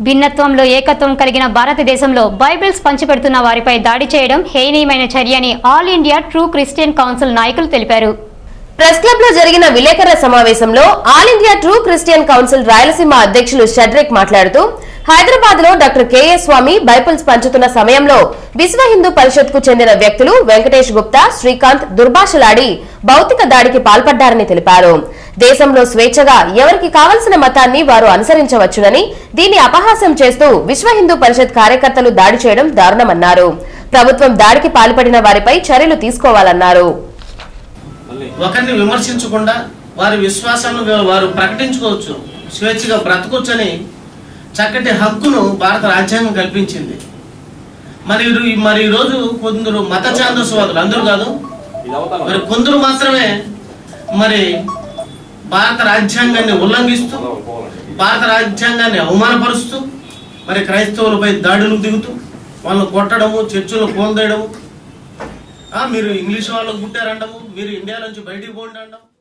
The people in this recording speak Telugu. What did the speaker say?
భిన్నత్వంలో ఏకత్వం కలిగిన భారతదేశంలో బైబిల్స్ పంచిపెడుతున్న వారిపై దాడి చేయడం హేయనీయమైన చర్య అని all India true Christian council నాయకులు తెలిపారు ప్రెస్ క్లబ్ లో జరిగిన విలేకరుల సమావేశంలో all India true Christian council Rayalaseema అధ్యక్షులు షడ్రిక్ మాట్లాడుతూ హైదరాబాద్ లో డాక్టర్ కేఏ స్వామి బైబిల్స్ పంచుతున్న సమయంలో విశ్వ హిందూ పరిషత్ కు చెందిన వ్యక్తులు వెంకటేష్ గుప్తా శ్రీకాంత్ దుర్భాషలాడి భౌతిక దాడికి పాల్పడ్డారని తెలిపారు దేశంలో స్వేచ్ఛగా ఎవరికి కావలసిన మతాన్ని వారు అనుసరించవచ్చునని దీన్ని అపహాస్యం చేస్తూ విశ్వ హిందూ పరిషత్ కార్యకర్తలు దాడి చేయడం దారుణమన్నారు ప్రభుత్వం దాడికి పాల్పడిన వారిపై చర్యలు తీసుకోవాలన్నారు ఒకరిని విమర్శించకుండా వారి విశ్వాసాలను వారు ప్రకటించుకోవచ్చు స్వేచ్ఛగా బ్రతకొచ్చని చక్కటి హక్కును భారత రాజ్యాంగం కల్పించింది మరి ఇరు- మరి ఈరోజు కొందరు మత ఛాందస్వాదులు అందరూ కాదు మరి కొందరు మాత్రమే మరి భారత రాజ్యాంగాన్ని ఉల్లంఘిస్తూ భారత రాజ్యాంగాన్ని అవమానపరుస్తూ మరి క్రైస్తవులపై దాడులు దిగుతూ వాళ్ళని కొట్టడము చర్చలు కోల్దేయడము ఆ, మీరు ఇంగ్లీష్ వాళ్ళకు పుట్టారండము మీరు ఇండియా నుంచి బయటికి పోండి అండం